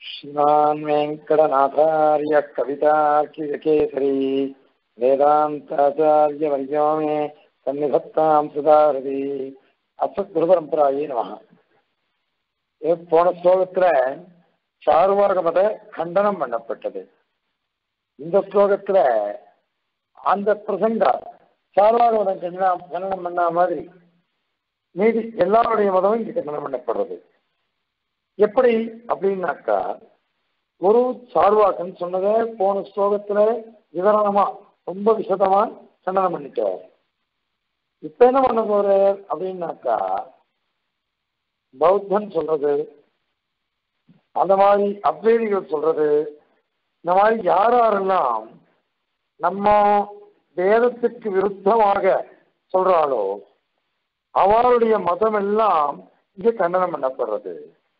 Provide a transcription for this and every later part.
श्रीमान् वेङ्कटनाथार्य कवितार्किकेसरी वेदान्ताचार्यवर्यो मे सन्निधत्तां सुधारதி அசத் குருபரம்பராயே நமக போன ஸ்லோகத்துல சார்வாக மத கண்டனம் பண்ணப்பட்டது இந்த ஸ்லோகத்துல அந்த பிரசங்க சார்வாக மதம் கண்டனம் கண்டனம் பண்ண மாதிரி மீதி எல்லாருடைய மதமும் இங்க கண்டனம் பண்ணப்படுறது எப்படி அப்படின்னாக்கா ஒரு சார்வாக்கன் சொன்னதை போன ஸ்லோகத்துல விவரணமா ரொம்ப விசதமா கண்டனம் பண்ணிட்டார் இப்ப என்ன பண்ண போற அப்படின்னாக்கா பௌத்தன் சொல்றது அந்த மாதிரி அத்வைதிகள் சொல்றது இந்த மாதிரி யார் யாரெல்லாம் நம்ம வேதத்துக்கு விருத்தமாக சொல்றாளோ அவருடைய மதம் எல்லாம் இங்க கண்டனம் பண்ணப்படுறது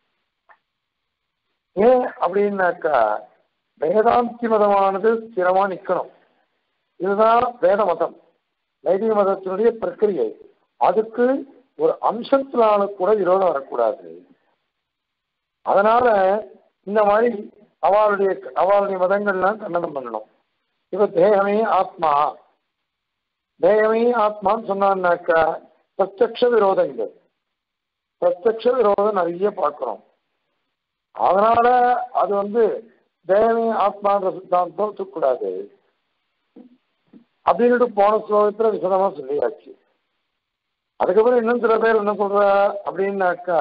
ஏன் அப்படின்னாக்கா வேதாந்தி மதமானது ஸ்திரமா நிக்கணும் இதுதான் வேத மதம் வைதிக மதத்தினுடைய பிரக்கிரியை அதுக்கு ஒரு அம்சத்தினால கூட விரோதம் வரக்கூடாது அதனால இந்த மாதிரி அவளுடைய அவளுடைய மதங்கள்லாம் கண்டனம் பண்ணணும் இப்ப தேகமே ஆத்மா தேகமே ஆத்மான்னு சொன்னான்னாக்கா பிரத்யக்ஷ விரோதங்கள் பிரத்யக்ஷ விரோதம் நிறைய பார்க்கிறோம் அதனால அது வந்து தேவமே ஆத்மான்ற சித்தாந்தம் ஒத்துக்கூடாது அப்படின்ட்டு போன ஸ்லோகத்துல விசதமா சொல்லியாச்சு அதுக்கப்புறம் இன்னும் சில பேர் என்ன சொல்ற அப்படின்னாக்கா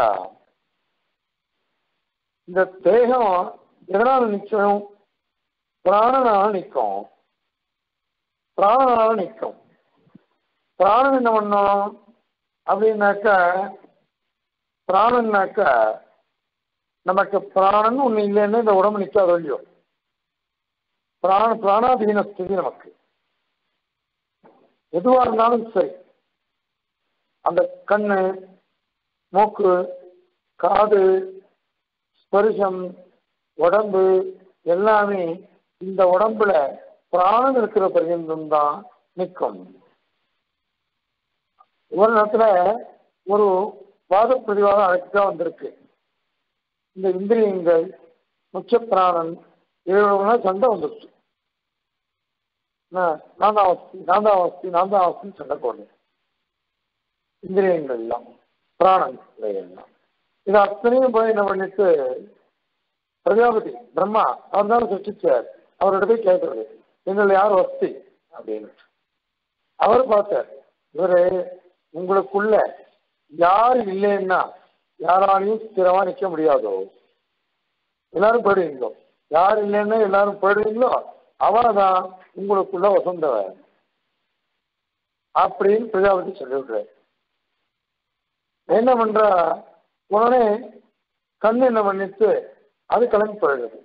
இந்த தேகம் எதனால நிற்கும் பிராணனால நிற்கும் பிராணனால நிற்கும் பிராணன் என்ன பண்ணோம் அப்படின்னாக்கா பிராணன்னாக்கா நமக்கு பிராணன் ஒண்ணு இல்லைன்னு இந்த உடம்பு நிற்காத இல்லையோ பிராண பிராணாதீன ஸ்திதி நமக்கு எதுவா இருந்தாலும் சரி அந்த கண்ணு மூக்கு காது ஸ்பரிசம் உடம்பு எல்லாமே இந்த உடம்புல பிராணம் இருக்கிற பர்யந்தம் தான் நிற்கும் ஒரு நேரத்துல ஒரு வாத பிரதிவாதம் அழைச்சா வந்திருக்கு இந்த இந்திரியங்கள் முச்சப்பிராணன் இவர்களோட சண்டை வந்துருச்சு நான் தான் அவஸ்தி நான் தான் அவஸ்தி நான் தான் அவஸ்தின்னு சண்டை போடுறேன் இந்திரியங்கள் எல்லாம் பிராணன் எல்லாம் இது அத்தனையும் போய் என்ன பண்ணிட்டு பிரஜாபதி பிரம்மா அவர் தான் சிருஷ்டிச்சார் அவர்கிட்ட போய் கேட்கறது எங்களை யார் வஸ்தி அப்படின்னு அவர் பார்த்தார் இவரு உங்களுக்குள்ள யார் இல்லைன்னா யாராலையும் ஸ்திரமா நிற்க முடியாதோ எல்லாரும் போயிடுவீங்களோ யார் இல்லைன்னா எல்லாரும் போயிடுவீங்களோ அவர்தான் உங்களுக்குள்ள வசந்தவர் அப்படின்னு பிரஜாபதி சொல்லிவிடுறாரு என்ன பண்றா உடனே கண் என்ன பண்ணிட்டு அது கிளம்பி போயிடுது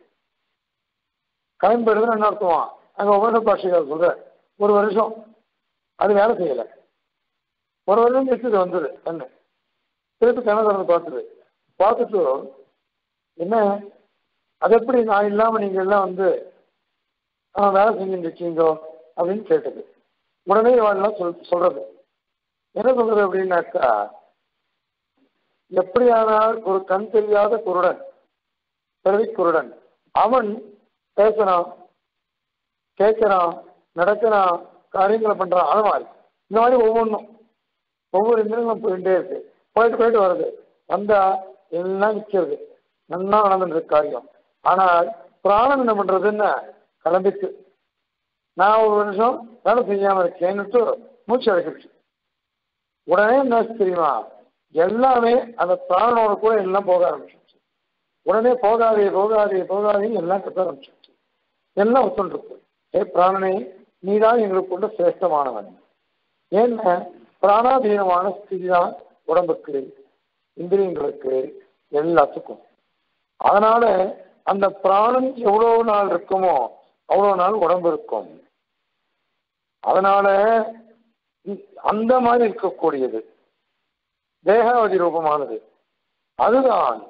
கிளம்பி போயிடுதுன்னு என்ன அர்த்தம் அங்க உபத பாஷைகள் சொல்ற ஒரு வருஷம் அது வேலை செய்யல ஒரு வருஷம் கழிச்சு இது வந்தது கண்ணு திருப்பி கண்ணை திறந்து பார்த்துது பார்த்துட்டு என்ன அது எப்படி நான் இல்லாம நீங்க எல்லாம் வந்து வேலை செஞ்சுட்டு இருக்கீங்கோ அப்படின்னு கேட்டது உடனே இவாள்லாம் சொல் சொல்றது என்ன சொல்றது அப்படின்னாக்கா எப்படியானால் ஒரு கண் தெரியாத குருடன் பிறவி குருடன் அவன் பேசுறான் கேட்கிறான் நடக்கிறான் காரியங்களை பண்றான் அது மாதிரி இந்த மாதிரி ஒவ்வொன்றும் ஒவ்வொரு இந்திரங்களும் போயிட்டே இருக்கு போயிட்டு போயிட்டு வருது வந்தா எல்லாம் நிற்கிறது நல்லா நடந்துட்டு காரியம் ஆனால் பிராணம் என்ன பண்றதுன்னு கிளம்பிச்சு நான் ஒரு வருஷம் வேலை செய்யாம இருக்கேன்னுட்டு மூச்சு அடைச்சிருச்சு உடனே என்ன தெரியுமா எல்லாமே அந்த பிராணனோட கூட எல்லாம் போக ஆரம்பிச்சிருச்சு உடனே போகாதே போகாதே போகாதே எல்லாம் கத்த ஆரம்பிச்சிருச்சு எல்லாம் ஒத்துருக்கு ஏ பிராணனே நீதான் எங்களுக்குள்ள சிரேஷ்டமானவன் ஏன்னா பிராணாதீனமான ஸ்திதி தான் உடம்புக்கு இந்திரியங்களுக்கு எல்லாத்துக்கும் அதனால அந்த பிராணன் எவ்வளவு நாள் இருக்குமோ அவ்வளவு நாள் உடம்பு இருக்கும் அதனால அந்த மாதிரி இருக்கக்கூடியது தேகாவதி ரூபமானது அதுதான்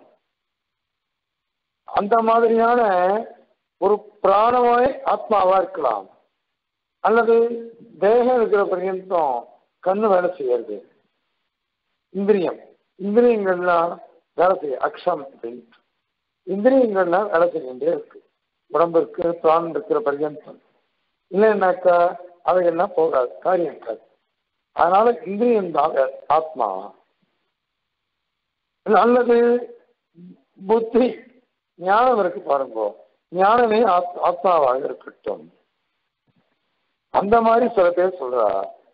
அந்த மாதிரியான ஒரு பிராணமாய் ஆத்மாவா இருக்கலாம் அல்லது தேகம் இருக்கிற பர்யந்தம் கண்ணு வேலை செய்யறது இந்திரியம் இந்திரியங்கள்லாம் வேலை செய்ய அக்ஷம் அப்படின்னு இந்திரியங்கள்லாம் வேலை செய்கின்றே இருக்கு உடம்பு இருக்கு பிராணம் இருக்கிற பர்யந்தம் இல்லைன்னாக்கா அவைகள்லாம் போகாது காரியம் இருக்காது அதனால இந்திரியம் தான் ஆத்மா அல்லது புத்தி ஞானம் இருக்கு பாருங்க ஞானமே ஆத்- ஆத்மாவாக இருக்கட்டும் அந்த மாதிரி சில பேர் சொல்றா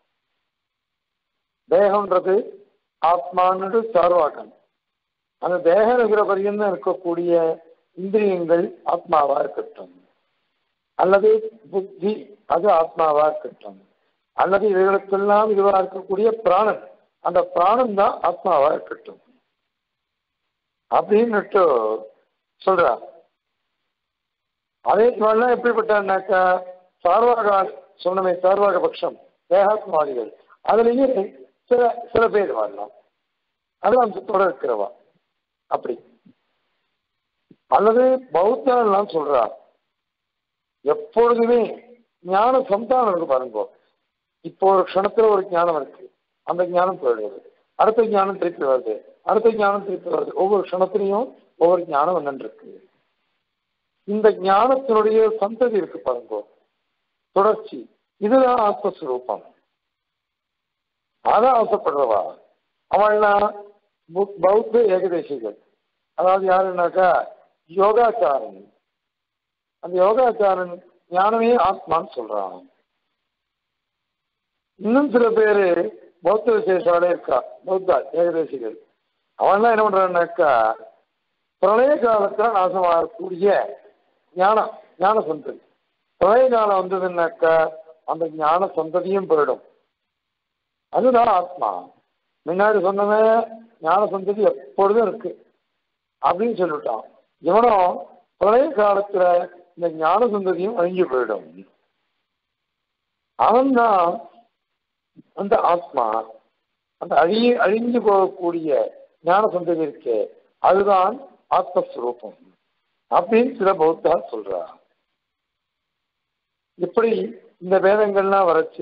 தேகம்ன்றது ஆத்மான்னு சார்வாக்கம் அந்த தேகம் இருக்கிற பரியந்தம் இருக்கக்கூடிய இந்திரியங்கள் ஆத்மாவா இருக்கட்டும் அல்லது புத்தி அது ஆத்மாவா இருக்கட்டும் அல்லது இவைகளுக்கெல்லாம் இதுவா இருக்கக்கூடிய பிராணன் அந்த பிராணன் தான் ஆத்மாவா இருக்கட்டும் அப்படின்னுட்டு சொல்றா அதே மாதிரிலாம் எப்படிப்பட்டான்னாக்கா சார்வாக சொன்னமே சார்வாக பட்சம் தேகாத்மாதிகள் அதுலேயே சில சில பேர் வரலாம் அது அம்சத்தோட இருக்கிறவா அப்படி அல்லது பௌத்தெல்லாம் சொல்றா எப்பொழுதுமே ஞான சந்தானம் இருக்கு பாருங்க இப்போ ஒரு க்ஷணத்துல ஒரு ஞானம் இருக்கு அந்த ஞானம் போயிடுது அடுத்த ஞானம் திருப்பி வருது அடுத்த ஞானம் திருப்பி வருது ஒவ்வொரு க்ஷணத்திலையும் ஒவ்வொரு ஞானம் என்னன்னு இருக்கு இந்த ஞானத்தினுடைய சந்ததி இருக்கு பாருங்க தொடர்ச்சி இதுதான் ஆத்மஸ்வரூபம் அதான் ஆசைப்படுறவா அவள்லாம் பு- பௌத்த ஏகதேசிகள் அதாவது யாருன்னாக்கா யோகாச்சாரன் அந்த யோகாச்சாரன் ஞானமே ஆத்மான்னு சொல்றான் இன்னும் சில பேரு பௌத்த விசேஷாலே இருக்கா பௌத்தா ஏகதேசிகள் அவன்லாம் என்ன பண்றான்னாக்கா பிரளய காலத்துல நாசமாகக்கூடிய ஞானம் ஞான சந்ததி பிரளய காலம் வந்ததுன்னாக்கா அந்த ஞான சந்ததியும் போயிடும் அதுதான் ஆத்மா முன்னாடி சொன்னவன் ஞான சந்ததி எப்பொழுதும் இருக்கு அப்படின்னு சொல்லிட்டான் இவனும் பிரளய காலத்துல இந்த ஞான சந்ததியும் அழிஞ்சு போயிடும் அவன்தான் அந்த ஆத்மா அந்த அழிய அழிஞ்சு போகக்கூடிய ஞான சந்ததி இருக்கே அதுதான் ஆத்மஸ்வரூபம் அப்படின்னு சில பௌத்தா சொல்றா இப்படி இந்த வேதங்கள்லாம் வரைச்ச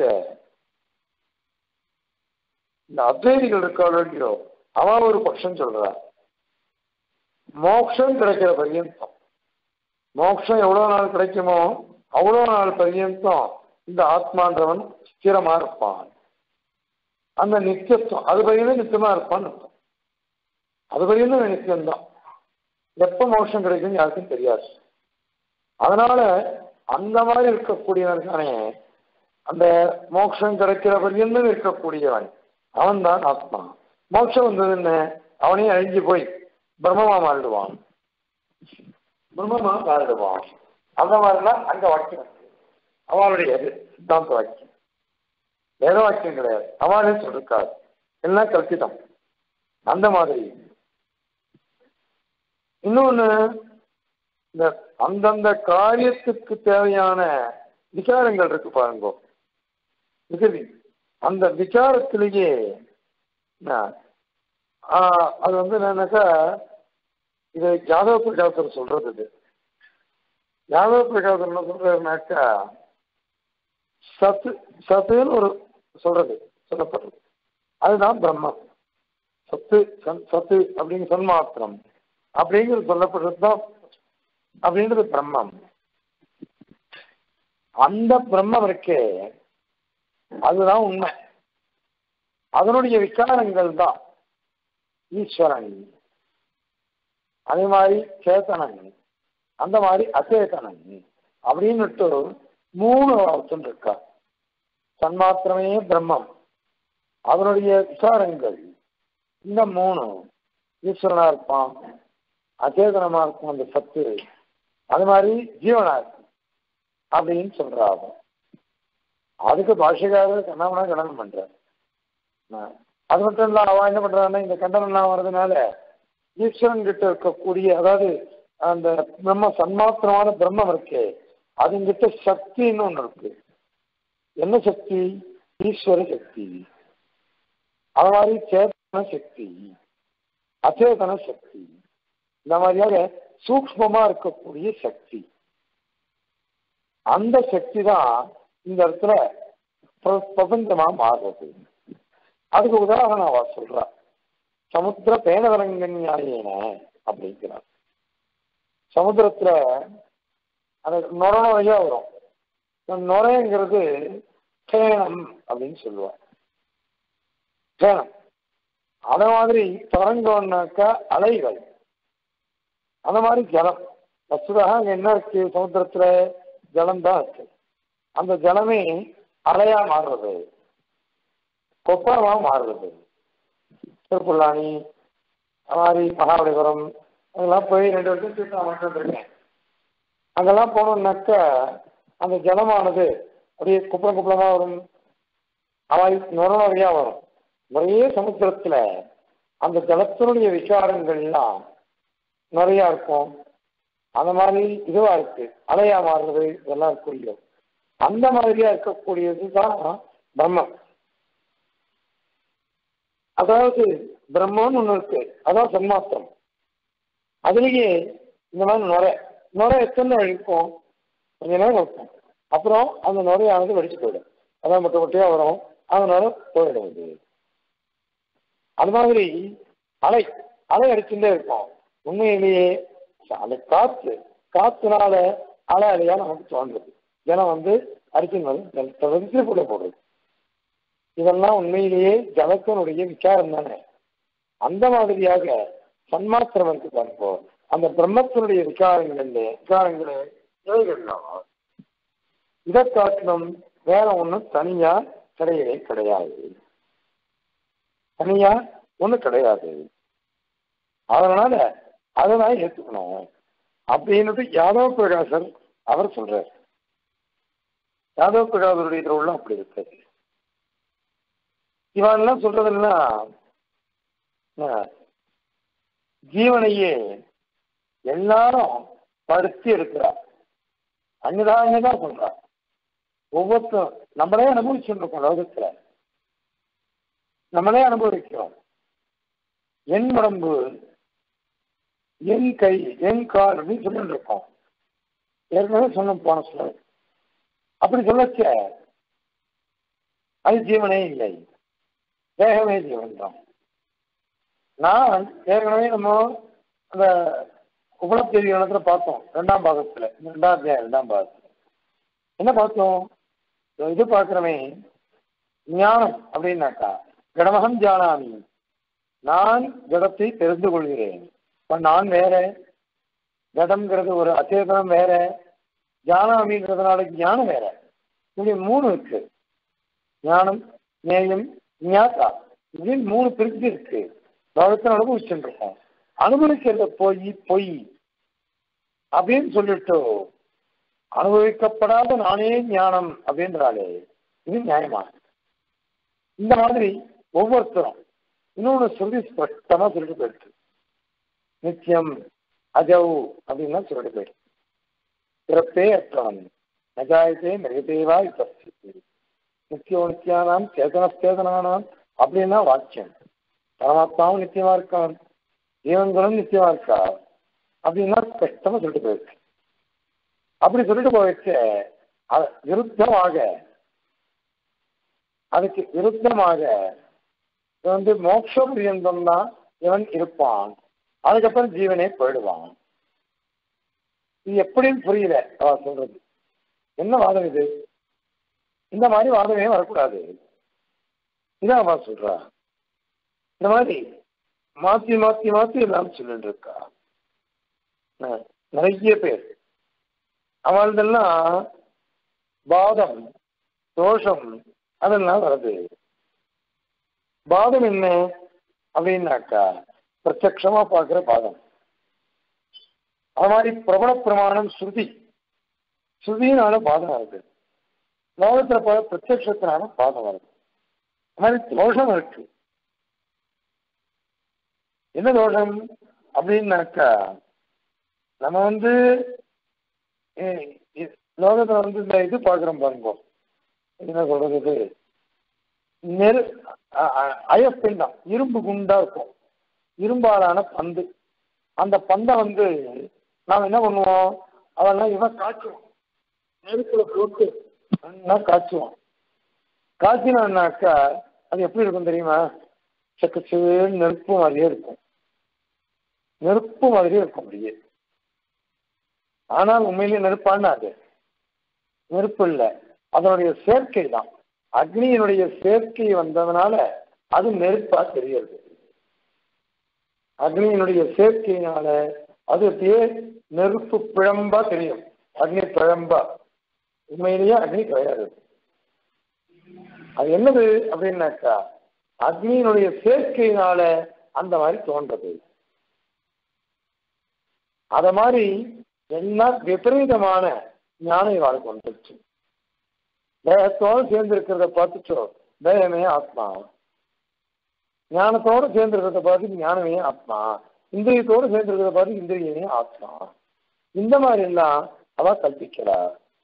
இந்த அத்வைதிகள் இருக்காளோ இல்லையோ அவ ஒரு பட்சம் சொல்றா மோட்சம் கிடைக்கிற பர்யந்தம் மோட்சம் எவ்வளவு நாள் கிடைக்குமோ அவ்வளவு நாள் பர்யந்தம் இந்த ஆத்மான்றவன் ஸ்திரமா இருப்பான் அந்த நித்தியத்துவம் அது பையனும் நித்தியமா இருப்பான்னு அர்த்தம் அது பையனும் நித்தியம்தான் எப்ப மோட்சம் கிடைக்கும் யாருக்கும் தெரியாது அதனால அந்த மாதிரி இருக்கக்கூடியவன் அந்த மோட்சம் கிடைக்கிற பர்யந்தம் இருக்கக்கூடியவன் அவன் தான் ஆத்மா மோட்சம் வந்தது என்ன அவனையும் அழிஞ்சு போய் பிரம்மமா மாறிடுவான் பிரம்மமா மாறிடுவான் அந்த மாதிரிலாம் அங்க வாக்கியம் இருக்கு. அவளுடைய இது சித்தாந்த வாக்கியம் வேத வாக்கியம் கிடையாது அவளே சொல்லிருக்காது எல்லாம் கல்பிதம் அந்த மாதிரி இன்னொன்னு இந்த அந்தந்த காரியத்துக்கு தேவையான விகாரங்கள் இருக்கு பாருங்க விகுதி அந்த விகாரத்திலேயே என்ன, ஆஹ், அது வந்து என்னன்னாக்கா இது யாதவ பிரகாசர் சொல்றது இது யாதவ பிரகாசர் என்ன சொல்றாருனாக்கா சத்து சத்துன்னு ஒரு சொல்றது சொல்லப்படுறது அதுதான் பிரம்மம் சத்து சன் சத்து அப்படிங்கிற சன்மாத்திரம் அப்படிங்கிறது சொல்லப்படுறது தான் அப்படின்றது பிரம்மம் அந்த பிரம்மம் இருக்கே அதுதான் உண்மை அதனுடைய விகாரங்கள் தான் ஈஸ்வரன் அதே மாதிரி சேத்தனன் அந்த மாதிரி அச்சேதனன் அப்படின்னுட்டு மூணு அர்த்தம் இருக்கா தன்மாத்திரமே பிரம்மம் அதனுடைய விசாரங்கள் இந்த மூணு ஈஸ்வரனா இருப்பான் அச்சேதனமா இருக்கும் அந்த சத்து அது மாதிரி ஜீவனா இருக்கும் அப்படின்னு சொல்றாங்க அதுக்கு பாஷைக்காரர் கண்ணாமனா கண்டனம் பண்றார் ஆஹ் அது மட்டும் இல்ல அவன் என்ன பண்றான்னா இந்த கண்டனம்லாம் வர்றதுனால ஈஸ்வரன் கிட்ட இருக்கக்கூடிய அதாவது அந்த பிரம்ம சன்மாத்திரமான பிரம்மம் இருக்கே அதுங்கிட்ட சக்தின்னு ஒண்ணு இருக்கு என்ன சக்தி ஈஸ்வர சக்தி அது மாதிரி சேத்தன சக்தி அச்சேதன சக்தி இந்த மாதிரியாக சூக்ஷ்மமா இருக்கக்கூடிய சக்தி அந்த சக்தி தான் இந்த இடத்துல பிர- பிரபஞ்சமா மாறுறது அதுக்கு உதாரணம் அவ சொல்றா சமுத்திர பேனவரங்க நியாயேன அப்படிங்கிறார் சமுத்திரத்துல அந்த நுர நுறையா வரும் இந்த நுரைங்கிறது கேனம் அப்படின்னு சொல்லுவார் கேனம் அத மாதிரி தரங்கம்னாக்கா அலைகள் அந்த மாதிரி ஜலம் வசுதாக அங்க என்ன இருக்கு சமுத்திரத்துல ஜலம் தான் இருக்கு அந்த ஜலமே அலையா மாறுறது கொப்பரமா மாறுறது திருப்புல்லானி அது மாதிரி மகாபலிபுரம் அதெல்லாம் போய் ரெண்டு வருஷம் சுற்றி நான் மட்டும் இருக்கேன் அங்கெல்லாம் போனோம்னாக்க அந்த ஜலமானது அப்படியே குப்பரம் குப்பரமா வரும் அவாய் நுர நுறையா வரும் ஒரே சமுத்திரத்துல அந்த ஜலத்தினுடைய விசாரங்கள்லாம் நிறையா இருக்கும் அந்த மாதிரி இதுவா இருக்கு அலையா மாறுறது இதெல்லாம் இருக்கக்கூடிய அந்த மாதிரியா இருக்கக்கூடியது தான் பிரம்மம் அதாவது பிரம்மன்னு ஒண்ணு இருக்கு அதான் சன்மாத்திரம் அதுலயே இந்த மாதிரி நுரை நுரை எத்தனை இருக்கும் கொஞ்ச நேரம் இருக்கும் அப்புறம் அந்த நுரையானது வெடிச்சு போயிடும் அதான் மொட்டை மொட்டையா வரும் அதனால போயிடும் இது அது மாதிரி அலை அலை அடிச்சுட்டே இருக்கும் உண்மையிலேயே அந்த காத்து காத்துனால அலை அலையா நமக்கு தோன்றுது ஜலம் வந்து அடிச்சுன்னு வந்து தொடர்ந்து கூட போடுறது இதெல்லாம் உண்மையிலேயே ஜலத்தினுடைய விசாரம் தானே அந்த மாதிரியாக சன்மாத்திரம் இருக்கு பாருங்க அந்த பிரம்மத்தினுடைய விசாரங்கள் விசாரங்களே இவைகள்லாம் இதை காட்டிலும் வேற ஒண்ணும் தனியா கிடையவே கிடையாது தனியா ஒண்ணும் கிடையாது அதனால அதை நான் ஏத்துக்கணும் அப்படின்னுட்டு யாதவ பிரகாசர் அவர் சொல்றார் யாதவ பிரகாசருடைய திருவிழா அப்படி இருக்கு இவெல்லாம் சொல்றதுன்னா ஜீவனையே எல்லாரும் படுத்தி எடுக்கிறார் அங்கதான் அங்கதான் சொல்றா ஒவ்வொருத்தரும் நம்மளே அனுபவிச்சுட்டு இருக்கோம் லோகத்துல நம்மளே அனுபவிக்கிறோம் என் உடம்பு என் கை என் கால் அப்படின்னு சொல்லிட்டு இருக்கோம் ஏற்கனவே சொன்னோம் போன சொல்ல அப்படி சொல்லச்ச அது ஜீவனே இல்லை தேகமே ஜீவன் தான் நான் ஏற்கனவே நம்ம அந்த உபலப்தி இடத்துல பார்த்தோம் ரெண்டாம் பாகத்துல ரெண்டாம் அத்தியாயம் ரெண்டாம் பாகத்துல என்ன பார்த்தோம் இது பார்க்கிறமே ஞானம் அப்படின்னாக்கா கடமகம் ஜானாமி நான் ஜடத்தை தெரிந்து கொள்கிறேன் இப்ப நான் வேற ஜடம்ங்கிறது ஒரு அச்சேதனம் வேற ஜானாமிங்கிறதுனால ஞானம் வேற இப்படி மூணு இருக்கு ஞானம் நேயம் ஞாத்தா இப்படின்னு மூணு பிரிச்சு இருக்கு லோகத்தை அனுபவிச்சுட்டு இருக்கோம் அனுபவிக்கிறத போய் பொய் அப்படின்னு சொல்லிட்டு அனுபவிக்கப்படாத நானே ஞானம் அப்படின்றாலே இது நியாயமா இந்த மாதிரி ஒவ்வொருத்தரும் இன்னொன்னு சொல்லி ஸ்பஷ்டமா சொல்லிட்டு போயிருக்கு நித்தியம் அஜவ் அப்படின்லாம் சொல்லிட்டு போயிருக்கு பிறப்பே அற்றவன் நஜாயத்தே மிருகதேவா இப்பஸ்தி நித்தியோ நித்தியானாம் சேதனஸ்தேதனானாம் அப்படின்னா வாக்கியம் பரமாத்மாவும் நித்தியமா இருக்கான் ஜீவன்களும் நித்தியமா இருக்கா அப்படின்னா ஸ்பஷ்டமா சொல்லிட்டு போயிருக்கு அப்படி சொல்லிட்டு போயிடுச்சு விருத்தமாக அதுக்கு விருத்தமாக வந்து மோட்ச பரியந்தம் தான் இவன் இருப்பான் அதுக்கப்புறம் ஜீவனே போயிடுவான் இது எப்படின்னு புரியல அவ சொல்றது என்ன வாதம் இது இந்த மாதிரி வாதமே வரக்கூடாது இதான் அவ சொல்றா இந்த மாதிரி மாத்தி மாத்தி மாத்தி எல்லாம் சொல்லிட்டு இருக்கா நிறைய பேர் அவள்தெல்லாம் பாதம் தோஷம் அதெல்லாம் வருது பாதம் என்ன அப்படின்னாக்கா பிரத்யக்ஷமா பார்க்கிற பாதம் அது மாதிரி பிரபல பிரமாணம் ஸ்ருதி ஸ்ருதினால பாதம் வருது லோகத்துல போல பிரத்யக்ஷத்தினால பாதம் வருது அது மாதிரி தோஷம் இருக்கு என்ன தோஷம் அப்படின்னாக்கா நம்ம வந்து லோகத்துல வந்து இந்த இது பாக்குறோம் பாருங்க என்ன சொல்றது இது நெரு அயப்பிண்டம் இரும்பு குண்டா இருக்கும் இரும்பாலான பந்து அந்த பந்தை வந்து நாம் என்ன பண்ணுவோம் அதெல்லாம் இவன் காய்ச்சுவோம் நெருப்புல போட்டு நல்லா காய்ச்சுவோம் காய்ச்சினாக்கா அது எப்படி இருக்கும் தெரியுமா செக்கச்சு நெருப்பு மாதிரியே இருக்கும் நெருப்பு மாதிரியே இருக்கும் அப்படியே ஆனால் உண்மையிலேயே நெருப்பான்னா அது நெருப்பு இல்லை அதனுடைய சேர்க்கை தான் அக்னியினுடைய சேர்க்கை வந்ததுனால அது நெருப்பா தெரியுது அக்னியினுடைய சேர்க்கையினால அது அப்படியே நெருப்பு பிழம்பா தெரியும் அக்னி பிழம்பா உண்மையிலேயே அக்னி கிடையாது அது என்னது அப்படின்னாக்கா அக்னியினுடைய சேர்க்கையினால அந்த மாதிரி தோன்றது அத மாதிரி எல்லாம் விபரீதமான ஞான வாழ்க்கை வந்துருச்சு தேகத்தோடு சேர்ந்து இருக்கிறத பார்த்துச்சோ தேகமே ஆத்மா ஞானத்தோடு சேர்ந்து இருக்கிறத பார்த்து ஞானமே ஆத்மா இந்திரியத்தோடு சேர்ந்து இருக்கிறத பார்த்து இந்திரியமே ஆத்மா இந்த மாதிரி எல்லாம் அவ கல்பிக்கிறா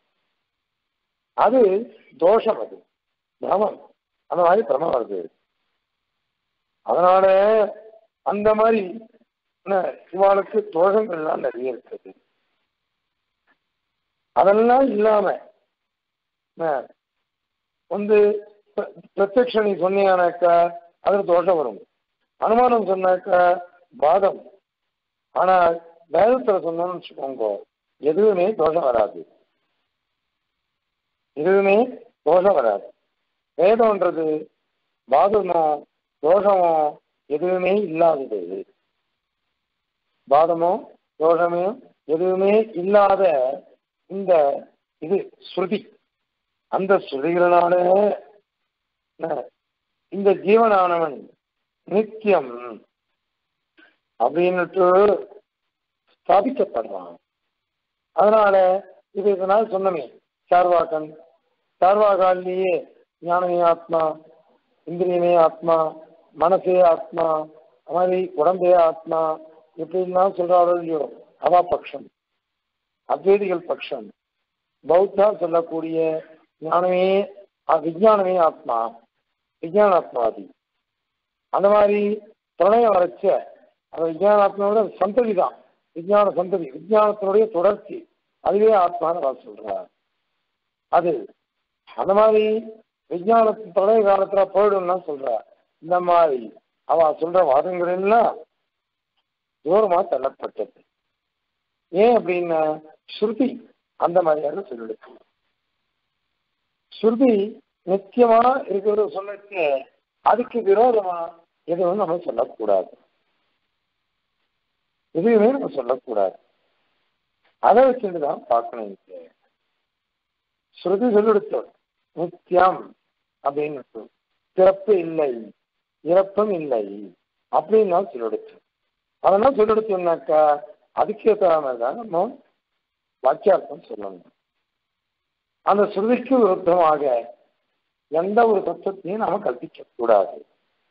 அது தோஷம் அது பிரமம் அந்த மாதிரி பிரமம் வருது அதனால அந்த மாதிரி இவாளுக்கு தோஷங்கள்லாம் நிறைய இருக்குது அதெல்லாம் இல்லாம வந்து பிரத்யக்ஷ நீ சொன்னீங்கன்னாக்கா அதுல தோஷம் வரும் அனுமானம் சொன்னாக்கா வாதம் ஆனா வேதத்துல சொன்னோம்னு வச்சுக்கோங்க எதுவுமே தோஷம் வராது எதுவுமே தோஷம் வராது வேதம்ன்றது வாதமோ தோஷமோ எதுவுமே இல்லாதது வாதமோ தோஷமோ எதுவுமே இல்லாத இந்த இது ஸ்ருதி அந்த ஸ்ருதிகளினால இந்த ஜீவனானவன் நித்தியம் அப்படின்னுட்டு ஸ்தாபிக்கப்படுறான் அதனால இது இதனால் சொன்னமே சார்வாக்கன் சார்வாகாலிலேயே ஞானமே ஆத்மா இந்திரியமே ஆத்மா மனசே ஆத்மா அது மாதிரி உடம்பே ஆத்மா இப்படிலாம் சொல்றாரோ இல்லையோ அவா பட்சம் அத்வைதிகள் பட்சம் பௌத்தா சொல்லக்கூடிய ஞானமே விஜயானமே ஆத்மா விஜயானாத்மாதி அந்த மாதிரி பிரளயம் வரைச்ச அந்த விஜயானாத்மாவோட சந்ததி தான் விஜயான சந்ததி விஜயானத்தினுடைய தொடர்ச்சி அதுவே ஆத்மான்னு அவர் சொல்றார் அது அந்த மாதிரி விஜயானத்தின் பிரளய காலத்துல போயிடும்னா சொல்றார் இந்த மாதிரி அவ சொல்ற வாதங்கள் எல்லாம் தூரமா தள்ளப்பட்டது ஏன் அப்படின்னா ஸ்ருதி அந்த மாதிரியாக சொல்லிடுச்சு ஸ்ருதி நித்தியமா இருக்கிறத சொல்லிட்டு அதுக்கு விரோதமா எதுவும் நம்ம சொல்லக்கூடாது எதுவுமே நம்ம சொல்லக்கூடாது அதை வச்சுட்டு தான் பார்க்கணும் இங்க ஸ்ருதி சொல்லிடுத்தோம் நித்தியம் அப்படின்னு பிறப்பு இல்லை இறப்பும் இல்லை அப்படின்னு தான் சொல்லிடுச்சு அதெல்லாம் சொல்லிடுச்சோம்னாக்கா அதுக்கேற்ற மாதிரி தான் நம்ம வாக்கியார்த்தம் சொல்லணும் அந்த ஸ்ருதிக்கு விருத்தமாக எந்த ஒரு தத்துவத்தையும் நாம கற்பிக்க கூடாது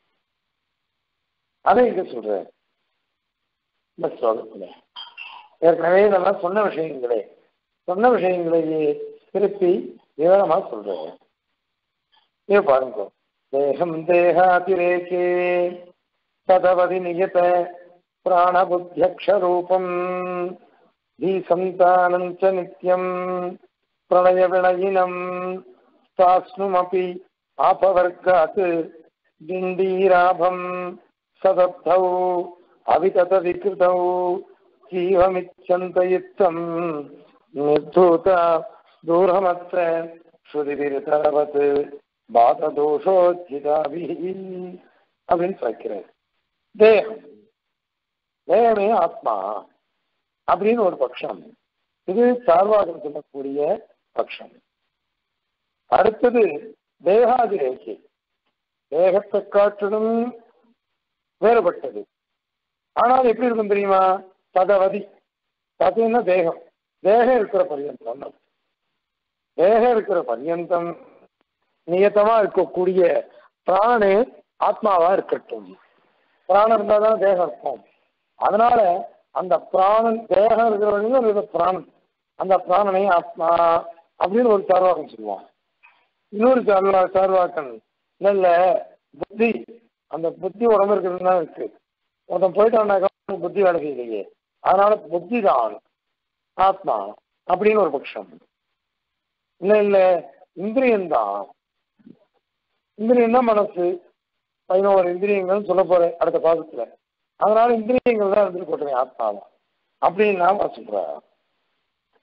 அதை இங்க சொல்ற இந்த ஸ்லோகத்துல ஏற்கனவே இதெல்லாம் சொன்ன விஷயங்களே சொன்ன விஷயங்களையே திருப்பி விவரமா சொல்றேன் இது பாருங்க தேகம் தேகாதிரேகே ததவதி நியத பிராணபுத்தியக்ஷரூபம் धीसन्तानञ्च नित्यम् प्रलयविणयिनम् तास्नुमपि आपवर्गात् डिण्डीराभम् सदब्धौ अविततविकृतौ जीवमिच्छन्तयुक्तम् निर्धूत दूरमत्र श्रुतिविरतरवत् பாததோஷோஜிதாபிஹ அப்படின்னு சொல்கிறார் தேகம் தேகமே ஆத்மா அப்படின்னு ஒரு பட்சம் இது சார்வாகம் சொல்லக்கூடிய பட்சம் அடுத்தது தேகாதிரேகை தேகத்தை காட்டிலும் வேறுபட்டது ஆனால் எப்படி இருக்கும் தெரியுமா ததவதி ததுன்னா தேகம் தேகம் இருக்கிற பர்யந்தம் தேகம் இருக்கிற பர்யந்தம் நியத்தமா இருக்கக்கூடிய பிராணு ஆத்மாவா இருக்கட்டும் பிராணம் இருந்தால் தான் தேகம் இருக்கும் அதனால அந்த பிராணன் தேகம் இருக்கிறவங்க பிராணன் அந்த பிராணனை ஆத்மா அப்படின்னு ஒரு சார்வாக்கம் சொல்லுவான் இன்னொரு சார்வா சார்வாக்கன் இல்ல புத்தி அந்த புத்தி உடம்பு இருக்கிறது தான் இருக்கு ஒருத்தன் போயிட்டான்னாக்கா புத்தி வேலை செய்யலையே அதனால புத்தி தான் ஆத்மா அப்படின்னு ஒரு பட்சம் இல்ல இல்ல இந்திரியம்தான் இந்திரியம் தான் மனசு பதினோரு இந்திரியங்கள் சொல்ல போறேன் அடுத்த பாதத்துல அதனால இந்திரியங்கள் தான் இருந்துட்டு போட்டுறேன் ஆத்மாவை அப்படின்னு நான் சொல்ற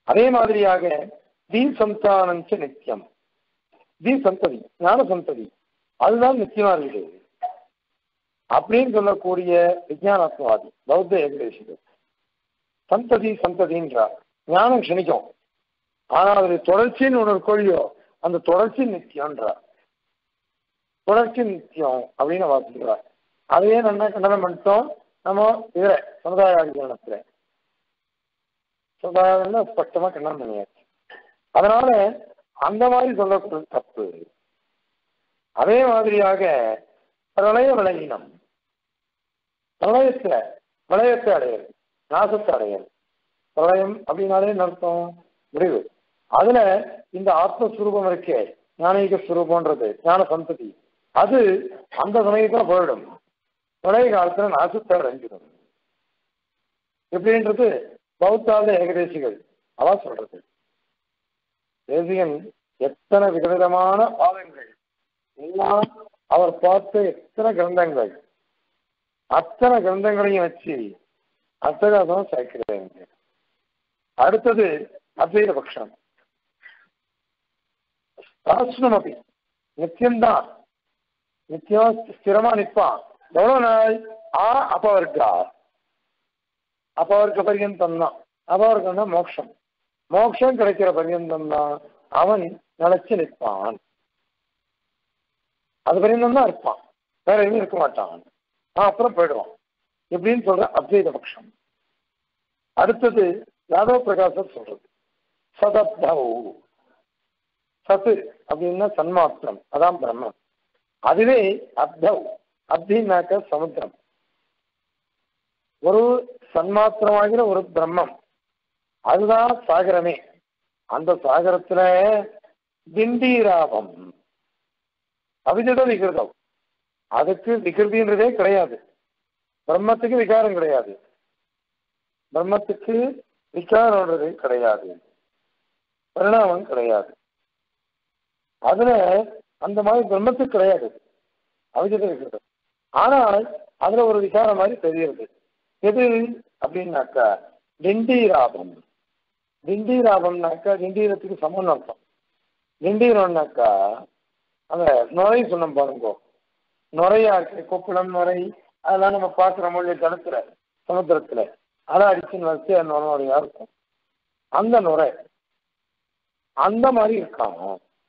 அதே மாதிரியாக தி சந்தானஞ்ச நித்தியம் தி சந்ததி ஞான சந்ததி அதுதான் நித்தியமா இருக்குது அப்படின்னு சொல்லக்கூடிய விஜயானத்வாதி பௌத்த ஏகதேசிகள் சந்ததி சந்ததின்றார் ஞானம் க்ஷணிக்கும் ஆனா அது தொடர்ச்சின்னு ஒன்று கொள்ளியோ அந்த தொடர்ச்சி நித்தியம்ன்றார் தொடர்ச்சி நித்தியம் அப்படின்னு வாசிக்கிறார் அதையே நல்லா கண்டனம் பண்ணிட்டோம் நம்ம இதுல சமுதாய அதிகரணத்துல சமுதாயம் ஸ்பஷ்டமா கண்டனம் பண்ணியாச்சு அதனால அந்த மாதிரி சொல்லக்கூடிய தப்பு அதே மாதிரியாக பிரளய விளையினம் பிரளயத்துல விளையத்தை அடையல் நாசத்தை அடையல் பிரளயம் அப்படின்னாலே என்ன அர்த்தம் முடிவு அதுல இந்த ஆத்மஸ்வரூபம் இருக்கே ஞானீக ஸ்வரூபம்ன்றது ஞான சந்ததி அது அந்த சமயத்துல போயிடும் பிரளய காலத்துல நாசத்தை அடைஞ்சிடும் எப்படின்றது பௌத்தாத ஏகதேசிகள் அவா சொல்றது தேசியன் எத்தனை விதவிதமான பாதங்கள் எல்லாம் அவர் பார்த்த எத்தனை கிரந்தங்கள் அத்தனை கிரந்தங்களையும் வச்சு அத்தகாசம் சேர்க்கிறாங்க அடுத்தது அத்வைத பட்சம் சாஸ்திரம் அப்படி நித்தியம்தான் நித்தியம் ஸ்திரமா நிற்பான் எவ்வளவு நாள் ஆ அபவர்க்கா அபவர்க்க பரியந்தம் தான் அபவர்க்கம் தான் மோட்சம் மோட்சம் கிடைக்கிற பரியந்தம் தான் அவன் நிலைச்சு நிற்பான் அது பரியந்தம் தான் இருப்பான் வேற எதுவும் இருக்க மாட்டான் ஆஹ் அப்புறம் போயிடுவான் எப்படின்னு சொல்ற அத்வைத பட்சம் அடுத்தது யாதவ பிரகாசர் சொல்றது சதப்தவ் சத்து அப்படின்னா சன்மாத்திரம் அதான் பிரம்மம் அதுவே அப்தவ் அப்படின்னாக்க சமுத்திரம் ஒரு சன்மாத்திரமாகிற ஒரு பிரம்மம் அதுதான் சாகரமே அந்த சாகரத்துல திண்டீராபம் அவிஜட விகிருதம் அதுக்கு விகிருதின்றதே கிடையாது பிரம்மத்துக்கு விகாரம் கிடையாது பிரம்மத்துக்கு விகாரம்ன்றது கிடையாது பரிணாமம் கிடையாது அதுல அந்த மாதிரி பிரம்மத்துக்கு கிடையாது அவிஜத விகிருதம் ஆனால் அதுல ஒரு விகாரம் மாதிரி தெரியுது எது அப்படின்னாக்கா திண்டீராபம் திண்டீராபம்னாக்கா திண்டீரத்துக்கு சமம் அர்த்தம் திண்டீரம்னாக்கா அந்த நுரை சொன்னோம் பாருங்க நுரையா இருக்கு கொப்புளம் நுரை அதெல்லாம் நம்ம பார்க்குற மொழி தளத்துல சமுத்திரத்துல அதை அடிச்சுன்னு வச்சு அந்த நுரையா இருக்கும் அந்த நுரை அந்த மாதிரி இருக்கான்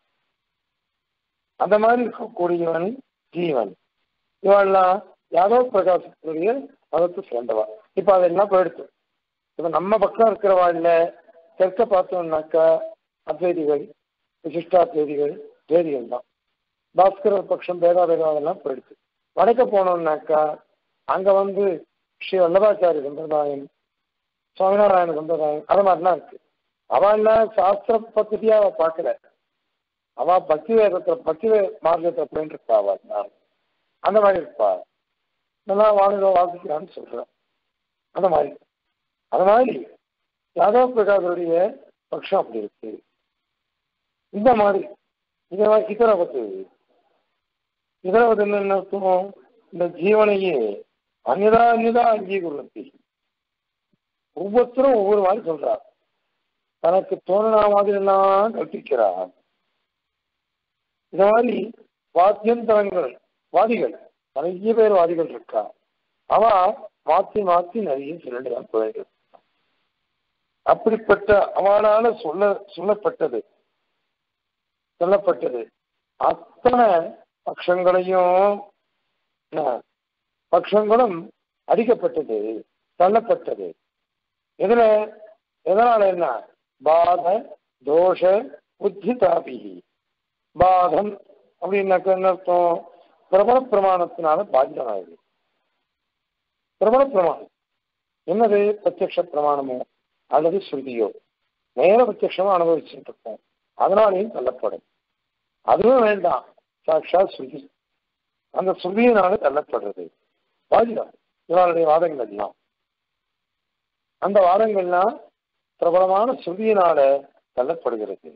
அந்த மாதிரி இருக்கக்கூடியவன் ஜீவன் இவெல்லாம் யாதவ் பிரகாசத்துடைய மதத்தை சேர்ந்தவா இப்ப அதெல்லாம் போயிடுச்சு இப்ப நம்ம பக்கம் இருக்கிறவா இல்ல தெற்க பார்த்தோம்னாக்கா அத்வைதிகள் விசிஷ்டாத்வைதிகள் வேதிகள் தான் பாஸ்கர பட்சம் பேதாபேதம் அதெல்லாம் போயிடுச்சு வடக்க போனோம்னாக்கா அங்க வந்து ஸ்ரீ வல்லபாச்சாரிய சம்பிரதாயம் சுவாமிநாராயண சம்பிரதாயம் அது மாதிரிலாம் இருக்கு அவ எல்லாம் சாஸ்திர பத்திரியா அவ பார்க்கல அவ பக்தி வேதத்துல பக்தி வே மார்க்கத்துல போயிட்டு இருப்பா அவ எல்லாம். அந்த மாதிரி இருப்பா நல்லா வாழ்க வாசிக்கிறான்னு சொல்றேன் அந்த மாதிரி அந்த மாதிரி யாதவ பிரகாசருடைய பட்சம் அப்படி இருக்கு இந்த மாதிரி இதை இதரவத்து இதரவது என்ன அர்த்தம் இந்த ஜீவனையே அந்நிதா அந்நிதா அங்கீகுரத்தி ஒவ்வொருத்தரும் ஒவ்வொரு மாதிரி சொல்றார் தனக்கு தோணுனா மாதிரி எல்லாம் கற்பிக்கிறார் இந்த மாதிரி வாத்தியந்தரங்கள் வாதிகள் நிறைய பேர் வாதிகள் இருக்கா அவ மாத்தி மாத்தி நிறைய சொல்லிட்டு போயிட்டு அப்படிப்பட்ட அவனால சொல்ல சொல்லப்பட்டது சொல்லப்பட்டது அத்தனை பட்சங்களையும் என்ன, பட்சங்களும் அடிக்கப்பட்டது தள்ளப்பட்டது எதுல எதனால என்ன பாத தோஷ புத்திதாபி பாதம் அப்படின்னாக்க என்ன அர்த்தம் பிரபல பிரமாணத்தினால பாதிதமாகுது பிரபல பிரமாணம் என்னது பிரத்யக்ஷ பிரமாணமோ அல்லது ஸ்ருதியோ நேர பிரத்யக்ஷமா அனுபவிச்சுட்டு இருக்கோம் அதனாலேயும் தள்ளப்படும் அதுவும் வேண்டாம் சாட்சா ஸ்ருதி அந்த ஸ்ருதியினால தள்ளப்படுறது பாதிதம் இவருடைய வாதங்கள் எல்லாம் அந்த வாதங்கள்லாம் பிரபலமான ஸ்ருதியினால தள்ளப்படுகிறது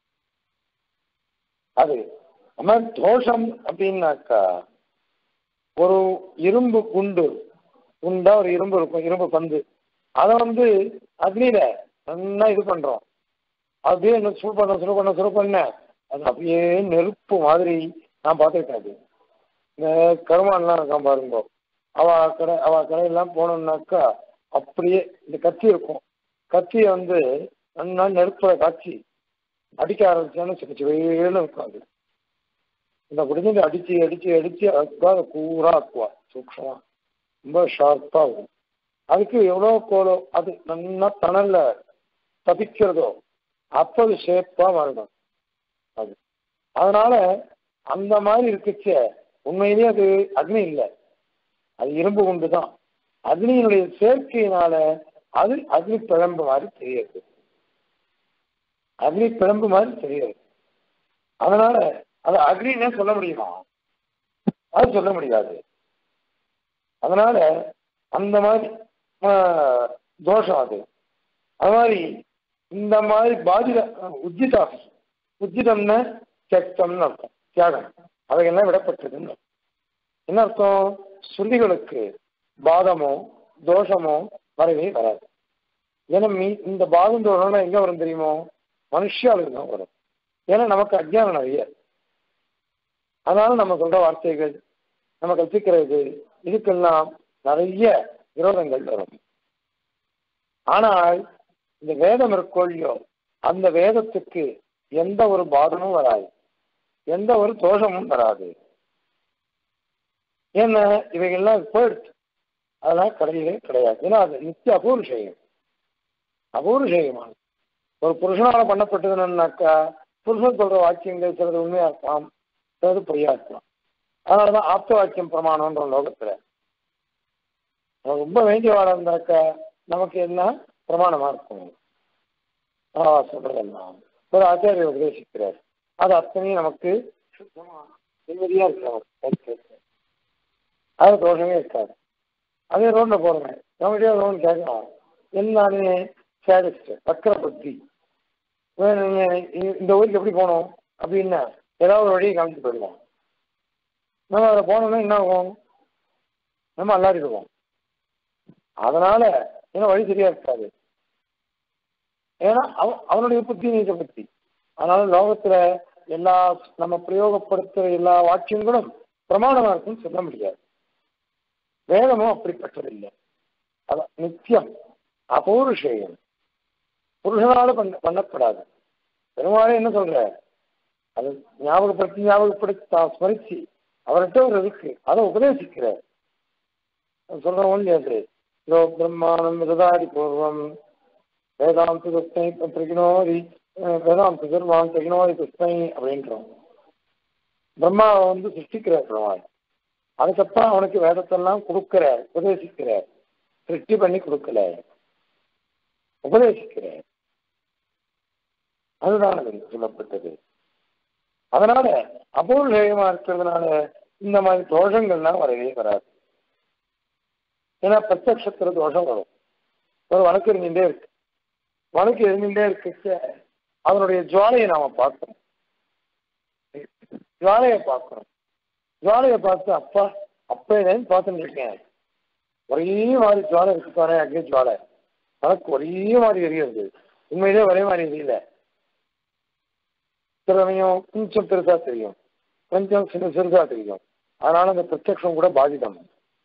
அது நம்ம தோஷம் அப்படின்னாக்கா ஒரு இரும்பு குண்டு குண்டா ஒரு இரும்பு இருக்கும் இரும்பு பந்து அதை வந்து அக்னியில நல்லா இது பண்றோம் அப்படியே என்ன சுடு பண்ண சுடு பண்ண சுடு பண்ண அது அப்படியே நெருப்பு மாதிரி நான் பார்த்துருக்கேன் அது இந்த கருமான்லாம் இருக்கான் பாருங்க அவ கடை அவ கடையெல்லாம் போனோம்னாக்கா அப்படியே இந்த கத்தி இருக்கும் கத்தியை வந்து நல்லா நெருப்புல காய்ச்சி அடிக்க ஆரம்பிச்சாலும் சிக்க சிவேன்னு இருக்கும் அது இந்த முடிஞ்சது அடிச்சு அடிச்சு அடிச்சு அதுக்காக கூரா ஆக்குவா சூக்ஷமா ரொம்ப ஷார்ப்பா இருக்கும் அதுக்கு எவ்வளோ கோலோ அது நல்லா தணல்ல தப்பிக்கிறதோ அப்போது ஷேப்பா மாறிடும் அது அதனால அந்த மாதிரி இருக்குச்ச உண்மையிலேயே அது அக்னி இல்லை அது இரும்பு குண்டு தான் அக்னியினுடைய சேர்க்கையினால அது அக்னி பிழம்பு மாதிரி தெரியுது அக்னி பிழம்பு மாதிரி தெரியுது அதனால அது அக்னின்னே சொல்ல முடியுமா அது சொல்ல முடியாது அதனால அந்த மாதிரி ஆஹ், தோஷம் அது அது மாதிரி இந்த மாதிரி பாதித உஜ்ஜிதா உஜ்ஜிதம்னா தியக்தம்னு அர்த்தம் தியாகம் அவைகள்லாம் விடப்பட்டதுன்னு அர்த்தம். என்ன அர்த்தம் ஸ்ருதிகளுக்கு பாதமோ தோஷமோ வரவே வராது ஏன்னா மீ- இந்த பாதம் தோஷம்னா எங்க வரும் தெரியுமோ மனுஷாளுக்கு தான் வரும் ஏன்னா நமக்கு அஜ்ஞானம் நிறைய அதனால நம்ம சொல்ற வார்த்தைகள் நம்ம கற்பிக்கிறது இதுக்கெல்லாம் நிறைய விரோதங்கள் வரும் ஆனால் இந்த வேதம் இருக்கொள்ளியோ அந்த வேதத்துக்கு எந்த ஒரு பாதமும் வராது எந்த ஒரு தோஷமும் வராது ஏன்னா இவைகள்லாம் போயிடுச்சு அதெல்லாம் கிடையவே கிடையாது ஏன்னா அது நித்திய அபூர்ஷயம் அபூர்ஷயமானது ஒரு புருஷனால பண்ணப்பட்டதுன்னாக்கா புருஷன் சொல்ற வாக்கியங்கள் சிலது உண்மையா இருக்கலாம் சிலது பொய்யா இருக்கலாம் அதனாலதான் ஆப்த வாக்கியம் பிரமாணம்ன்ற லோகத்துல நமக்கு ரொம்ப வேண்டியவாளா இருந்தாக்கா நமக்கு எல்லாம் பிரமாணமா இருக்கும் ஆ சொல்றதெல்லாம் ஒரு ஆச்சாரியர் உபதேசிக்கிறார் அது அத்தனையும் நமக்கு சுத்தமா நிம்மதியா இருக்கு நமக்கு அது தோஷமே இருக்காது அதே ரோட்ல போறேன் நம்மகிட்டயே ரோடு கேட்கணும் எல்லாமே சேடிஸ்ட் வக்கர புத்தி வேணும், இ- இந்த ஊருக்கு எப்படி போகணும் அப்படின்னா ஏதாவது ஒரு வழியை காமிச்சு போயிடுவோம் நம்ம அதில் போனோம்னா என்ன ஆகும் நம்ம அல்லாடிடுவோம் அதனால ஏன்னா வழி சரியா இருக்காது ஏன்னா அவன் அவனுடைய புத்தி நீச்ச புத்தி அதனால லோகத்துல எல்லா நம்ம பிரயோகப்படுத்துற எல்லா வாக்கியங்களும் பிரமாணமா இருக்குன்னு சொல்ல முடியாது வேதமும் அப்படிப்பட்டதில்லை அதான் நித்தியம் அபௌருஷேயம் புருஷனால பண்ண பண்ணப்படாது பெருமாளே என்ன சொல்ற அது ஞாபகப்படுத்தி ஞாபகப்படுத்தி தான் ஸ்மரிச்சு அவர்கிட்ட ஒரு இருக்கு அதை உபதேசிக்கிறார் சொல்றோம் இல்லையா அது யோ பிரம்மாணம் விததாதி பூர்வம் வேதாந்த கிருஷ்ணை பிரகினோதி வேதாந்த கிருமான் பிரகினோதி கிருஷ்ணை அப்படின்றோம் பிரம்மாவை வந்து சிருஷ்டிக்கிறார் பெருமாள் அதுக்கப்புறம் அவனுக்கு வேதத்தெல்லாம் கொடுக்கிறார் உபதேசிக்கிறார் சிருஷ்டி பண்ணி கொடுக்கல உபதேசிக்கிறார் அதுதான் அது சொல்லப்பட்டது அதனால அபூர்வமா இருக்கிறதுனால இந்த மாதிரி தோஷங்கள்லாம் வரவே வராது ஏன்னா பிரத்யக்ஷத்துல தோஷம் வரும் ஒரு வழக்கு இருந்துட்டே இருக்கு வழக்கு இருந்துட்டே இருக்கு அதனுடைய ஜுவாலையை நாம பார்க்கணும் ஜுவாலையை பார்க்கணும் ஜுவாலையை பார்த்து அப்பா அப்பயிலேருந்து பார்த்துட்டு இருக்கேன் ஒரே மாதிரி ஜுவாலை இருக்கு பாரு அக்னி ஜுவாலை வழக்கு ஒரே மாதிரி எரியுது உண்மையிலே ஒரே மாதிரி எரியல சில சமயம் கொஞ்சம் பெருசா தெரியும் கொஞ்சம் சின்ன சிறுசா தெரியும் அதனால அந்த பிரத்யக்ஷம் கூட பாதிதம்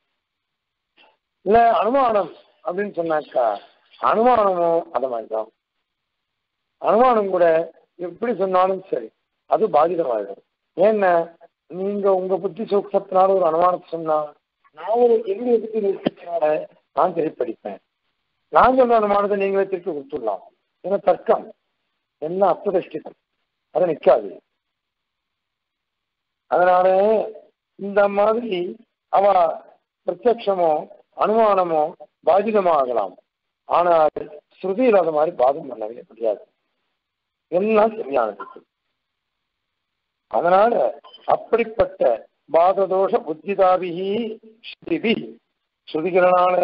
இல்ல அனுமானம் அப்படின்னு சொன்னாக்கா அனுமானமும் அந்த மாதிரிதான் அனுமானம் கூட எப்படி சொன்னாலும் சரி அது பாதிதமாயிடும் ஏன்னா நீங்க உங்க புத்தி சூக்ஷத்தினால ஒரு அனுமானத்தை சொன்னா நான் ஒரு என்னுடைய புத்தி நிறுத்தினால நான் திருப்படிப்பேன் நான் சொன்ன அனுமானத்தை நீங்களே திருப்பி கொடுத்துடலாம் ஏன்னா தர்க்கம் எல்லாம் அப்ரதிஷ்டிதம் அது நிற்காது அதனால இந்த மாதிரி அவ பிரத்யக்ஷமோ அனுமானமோ பாதிதமாகலாம் ஆனால் ஸ்ருதியில் அது மாதிரி பாதம் பண்ணவே முடியாது எல்லாம் சரியானது அதனால அப்படிப்பட்ட பாததோஷ புத்திதாபிகி ஸ்ருதிபி ஸ்ருதிகிறனால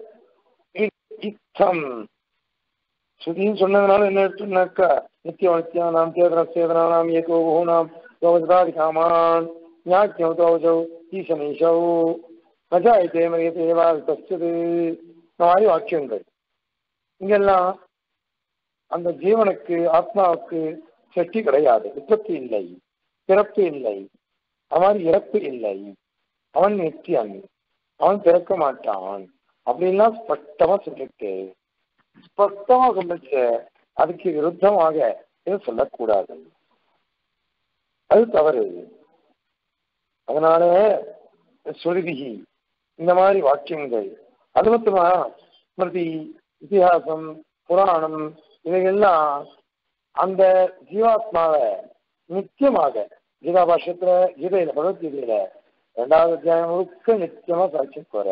இத்தம் ஸ்ருதின்னு சொன்னதுனால என்ன எடுத்துனாக்கா நித்திய நித்தியானாம் சேதன சேதனானாம் ஏகோ பகுனாம் யோகதாதி காமான் ஞாக்கியௌதௌஜௌ ஈசனீஷௌ நஜாயத்தே மரியத்தே வா தஸ்து இந்த மாதிரி வாக்கியங்கள் இங்கெல்லாம் அந்த ஜீவனுக்கு ஆத்மாவுக்கு சஷ்டி கிடையாது உற்பத்தி இல்லை பிறப்பு இல்லை அவன் இறப்பு இல்லை அவன் நித்தியன் அவன் பிறக்க மாட்டான் அப்படின்லாம் ஸ்பஷ்டமா சொல்லிட்டு ஸ்பஷ்டமா சொல்லிச்சு அதுக்கு விருத்தமாக இதை சொல்லக்கூடாது அது தவறு அதனால ஸ்ருதி இந்த மாதிரி வாக்கியங்கள் அது மட்டுமா ஸ்மிருதி இதிகாசம் புராணம் இவைகள்லாம் அந்த ஜீவாத்மாவை நித்தியமாக கீதா பாஷ்யத்துல கீதையில பகவத்கீதையில ரெண்டாவது அத்தியாயம் முழுக்க நித்தியமா சாட்சியம் போற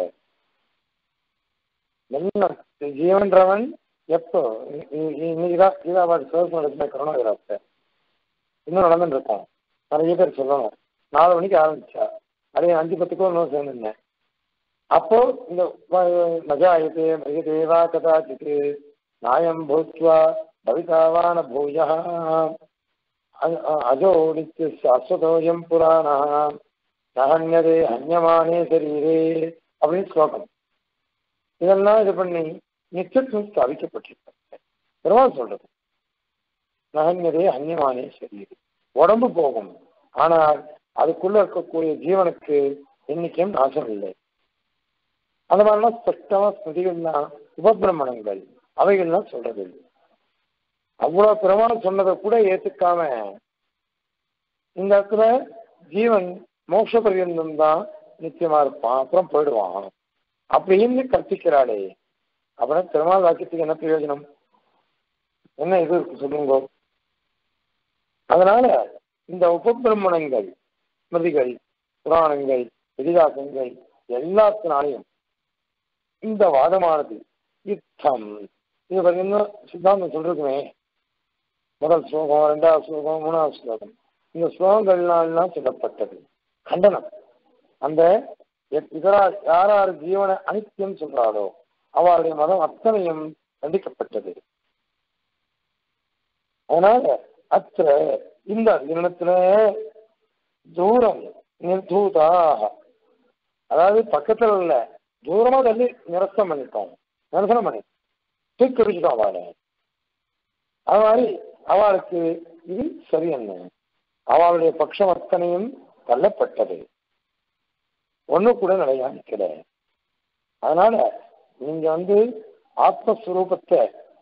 என்ன ஜீவன்றவன் எப்போ இன்னைக்குதான் கீதா பாஷ் சிவப்பு நடத்தின கருணாகிராப்த இன்னும் நடந்துட்டு இருக்கோம் நிறைய பேர் சொல்லணும் நாலு மணிக்கு ஆரம்பிச்சா அதே அஞ்சு பத்துக்கும் இன்னும் சேர்ந்துருந்தேன் அப்போ இந்த மஜாயத்தே மிருகதேவா கதாச்சித்து நாயம் பூத்வா பவிதாவான பூயா அஜோ நித்திய அஸ்வதோயம் புராணா நகன்யதே ஹன்யமானே சரீரே அப்படின்னு ஸ்லோகம் இதெல்லாம் இது பண்ணி நித்தியத்துவம் ஸ்தாபிக்கப்பட்டிருக்க பெருமாள் சொல்றது நகன்யதே ஹன்யமானே சரீரே உடம்பு போகும் ஆனால் அதுக்குள்ள இருக்கக்கூடிய ஜீவனுக்கு என்னைக்கும் நாசம் இல்லை அந்த மாதிரிலாம் ஸ்பஷ்டமா ஸ்மிருதிகள்லாம் உபபிரமணங்கள் அவைகள்லாம் சொல்றது அவ்வளவு பிரமாணம் சொன்னதை கூட ஏத்துக்காம இந்த இடத்துல ஜீவன் மோட்ச பரியந்தம் தான் நிச்சயமா இருப்பான் அப்புறம் போயிடுவான் அப்படின்னு கற்பிக்கிறாளே அப்புறம் பெருமாள் வாக்கியத்துக்கு என்ன பிரயோஜனம் என்ன இது இருக்கு சொல்லுங்க அதனால இந்த உபபிரமணங்கள் ஸ்மிருதிகள் புராணங்கள் இதிகாசங்கள் எல்லாத்தினாலையும் இந்த வாதமானது யுத்தம் இது பார்த்தீங்கன்னா சித்தாந்தம் சொல்றதுமே முதல் ஸ்லோகம் ரெண்டாவது ஸ்லோகம் மூணாவது ஸ்லோகம் இந்த ஸ்லோகங்கள்லாம் சொல்லப்பட்டது கண்டனம் அந்த இதரா யார் யார் ஜீவன அனித்தியம் சொல்றாளோ அவருடைய மதம் அத்தனையும் கண்டிக்கப்பட்டது அதனால அத்த இந்த தினத்துல தூரம் நிர்தூதாக அதாவது பக்கத்துல உள்ள தூரமா தள்ளி நிரசனம் பண்ணிட்டோம் நிரசனம் பண்ணி தூக்கி அடிச்சிட்டோம் அவளை அது மாதிரி அவளுக்கு இது சரி என்ன அவளுடைய பட்சம் அத்தனையும் தள்ளப்பட்டது ஒண்ணு கூட நிலையா நிக்கல அதனால நீங்க வந்து ஆத்மஸ்வரூபத்தை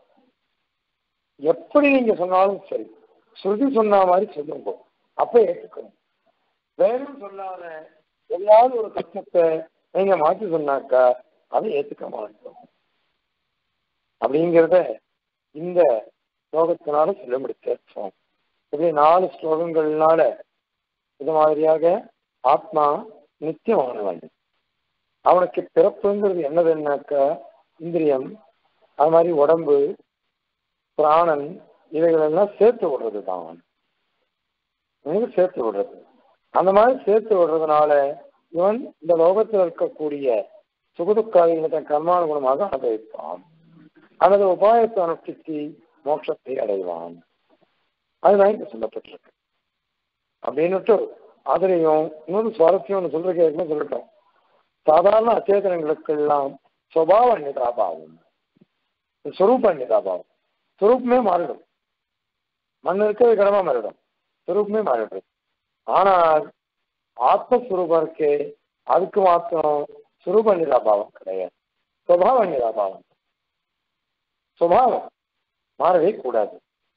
எப்படி நீங்க சொன்னாலும் சரி ஸ்ருதி சொன்ன மாதிரி சொல்லுங்க அப்ப ஏற்றுக்கணும் வேணும் சொல்லாத எல்லாரும் ஒரு கஷ்டத்தை நீங்க மாற்றி சொன்னாக்கா அதை ஏத்துக்க மாட்டோம் அப்படிங்கிறத இந்த ஸ்லோகத்தினால சொல்ல முடிச்சோம் இப்படி நாலு ஸ்லோகங்கள்னால இது மாதிரியாக ஆத்மா நித்தியமானவன் அவனுக்கு பிறப்புங்கிறது என்னதுன்னாக்கா இந்திரியம் அது மாதிரி உடம்பு பிராணன் இவைகள் எல்லாம் சேர்த்து விடுறது தான் இவனுக்கு சேர்த்து விடுறது அந்த மாதிரி சேர்த்து விடுறதுனால இவன் இந்த லோகத்தில் இருக்கக்கூடிய சுகுதுக்காரிகளை தன் கர்மானுகுணமாக அனுபவிப்பான் அல்லது உபாயத்தை அனுஷ்டித்து மோட்சத்தை அடைவான் அதுதான் இங்க சொல்லப்பட்டிருக்கு அப்படின்னுட்டு அதுலயும் இன்னொரு சுவாரஸ்யம் ஒன்று சொல்ற கேட்கணும் சொல்லட்டும் சாதாரண அச்சேதனங்களுக்கெல்லாம் சுவாவ நிதாபாவம் சுரூப நிதாபாவம் சுரூபமே மாறிடும் மண் இருக்கிறது கடமா மாறிடும் சுரூபமே மாறிடும் ஆனால் ஆத்மஸ்வரூபம் இருக்கே அதுக்கு மாத்திரம் சுரூப நிதாபாவம் கிடையாது சுவாவ நிதாபாவம் சுபாவம் மாறவே கூடாது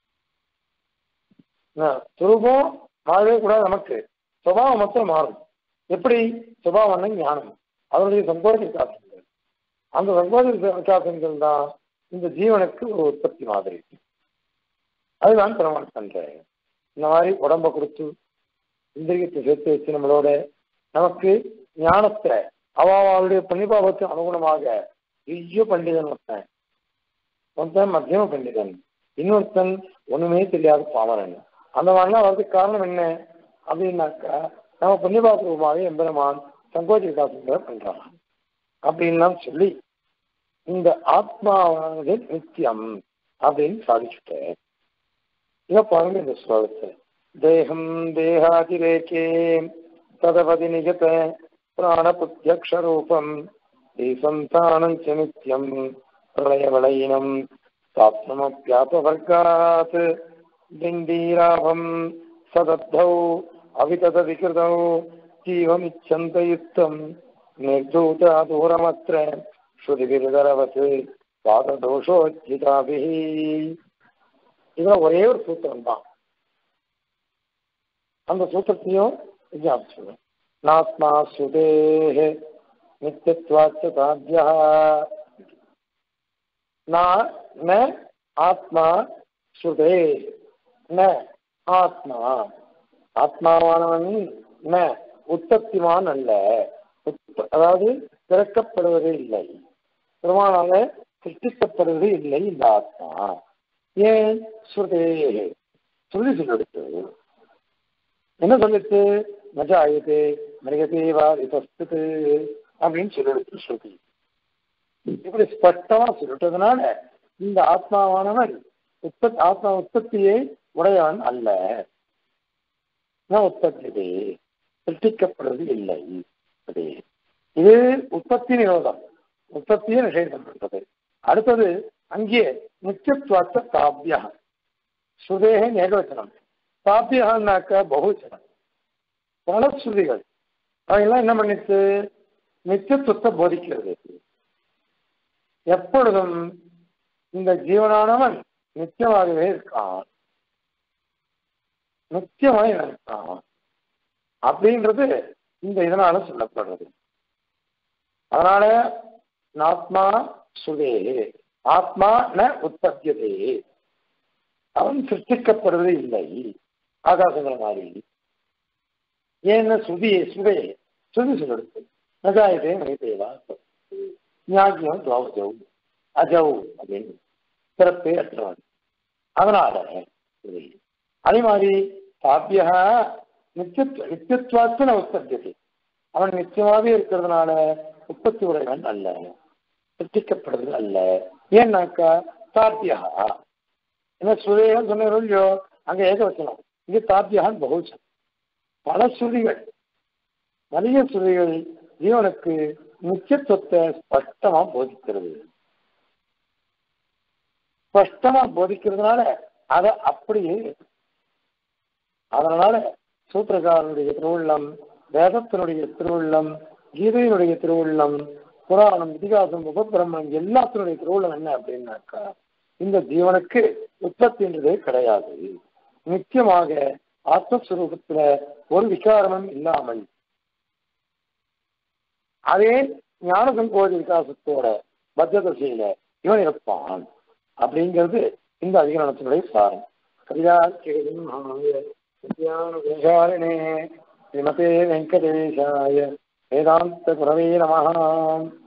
சுரூபம் மாறவே கூடாது நமக்கு சுபாவம் மட்டும் மாறும் எப்படி சுபாவம்னா ஞானம் அதனுடைய சங்கோஜ விகாசங்கள் அந்த சங்கோஜ விகாசங்கள் தான் இந்த ஜீவனுக்கு ஒரு உற்பத்தி மாதிரி அதுதான் பிரமாணம் பண்றேன் இந்த மாதிரி உடம்ப கொடுத்து இந்திரியத்தை சேர்த்து வச்சு நம்மளோட நமக்கு ஞானத்தை அவளுடைய பணிபாவத்துக்கு அனுகுணமாக பெரிய பண்டிதன் ஒருத்தன் ஒருத்தன் மத்தியம பண்டிதன் இன்னொருத்தன் ஒண்ணுமே தெரியாத பாமரன் அந்த மாதிரிலாம் வரதுக்கு காரணம் என்ன அப்படின்னாக்கா நம்ம புண்ணியபாபூர்வமாக எம்பெருமான் சங்கோஜ விகாசங்களை பண்றான் அப்படின்லாம் சொல்லி இந்த ஆத்மாவானது நித்தியம் அப்படின்னு சாதிச்சுட்டேன் இத பாருங்க இந்த ஸ்லோகத்தை தேகம் தேகாதிரேகே ததபதி நிஜத பிராணபுத்தியக்ஷரூபம் தேசந்தானம் ச நித்யம் பிரளயவளையினம் स्वात्मप्यापवर्गात् दिण्डीराभम् सदद्धौ अविततविकृतौ जीवमिच्छन्तयुक्तम् निर्धूता दूरमत्र श्रुतिभिर्दरवत् பாததோஷோஜிதாபிஹ இதுல ஒரே ஒரு சூத்திரம் தான் அந்த சூத்திரத்தையும் ஞாபகம் நாத்மா சுதேஹ நித்தியத்வாச்ச சாத்தியா நான் ந ஆத்மா சுதே ந ஆத்மா ஆத்மாவானவன் ந உற்பத்திமான் அல்ல உற்ப- அதாவது பிறக்கப்படுவது இல்லை பெருமானால சிருஷ்டிக்கப்படுவது இல்லை இந்த ஆத்மா ஏன் ஸ்ருதே சொல்லி சொல்லிடுச்சு என்ன சொல்லிச்சு நஜாயது மிருகதேவா விபஸ்து அப்படின்னு சொல்லிடுச்சு ஸ்ருதி இப்படி ஸ்பஷ்டமா சொல்லிட்டதுனால இந்த ஆத்மாவானவன் உற்பத்தி ஆத்மா உற்பத்தியை உடையவன் அல்ல நான் உற்பத்தி சிருஷ்டிக்கப்படுவது இல்லை அது இது உற்பத்தி நிரோதம் உற்பத்தியை நிஷேதம் பண்றது அடுத்தது அங்கே நித்தியத்துவாத்த காவியா சுதேக ஏகவச்சனம் காவியகன்னாக்க பகுவச்சனம் பல ஸ்ருதிகள் அவையெல்லாம் என்ன பண்ணிச்சு நித்தியத்துவத்தை போதிக்கிறது எப்பொழுதும் இந்த ஜீவனானவன் நித்தியமாகவே இருக்கான் நித்தியமாக இருக்கான் அப்படின்றது இந்த இதனால சொல்லப்படுறது அதனால நாத்மா சுதே ஆத்மா ந உற்பத்தியதே அவன் சிருஷ்டிக்கப்படுவது இல்லை ஆகாசங்கள் மாதிரி ஏன்னா சுதியே சுதே சுதி சொல்லிடுது நஜாயதே மகிதேவா ஞாகியம் துவாவஜௌ அஜௌ அப்படின்னு பிறப்பே அற்றவன் அதனால சுதி. அதே மாதிரி சாத்தியா நித்தியத்துவ நித்தியத்துவாத்து ந உற்பத்தியதே அவன் நிச்சயமாவே இருக்கிறதுனால உற்பத்தி உடையவன் அல்ல சிருஷ்டிக்கப்படுவது அல்ல ஏன்னாக்கா தாத்தியா என்ன சுரேகன் சொன்னோம் இல்லையோ அங்க ஏக வச்சனம் இங்க தாத்தியான் பகுச்சம் பல சுருதிகள் நிறைய சுருதிகள் ஜீவனுக்கு நிச்சயத்துவத்தை ஸ்பஷ்டமா போதிக்கிறது ஸ்பஷ்டமா போதிக்கிறதுனால அதை அப்படியே அதனால சூத்திரக்காரனுடைய திருவுள்ளம் வேதத்தினுடைய திருவுள்ளம் கீதையினுடைய திருவுள்ளம் புராணம் இதிகாசம் உபபிரமணம் எல்லாத்தினுடைய திருவுள்ளம் என்ன அப்படின்னாக்கா இந்த ஜீவனுக்கு உற்பத்தின்றதே கிடையாது நிச்சயமாக ஆத்மஸ்வரூபத்துல ஒரு விகாரமும் இல்லாமல் அதே ஞான சங்கோதி விகாசத்தோட பத்ததசையில இவன் இருப்பான் அப்படிங்கிறது இந்த அதிகரணத்தினுடைய சாரம் கல்யாணே ஸ்ரீமதே வெங்கடேஷாய வேதாந்த குரவே நம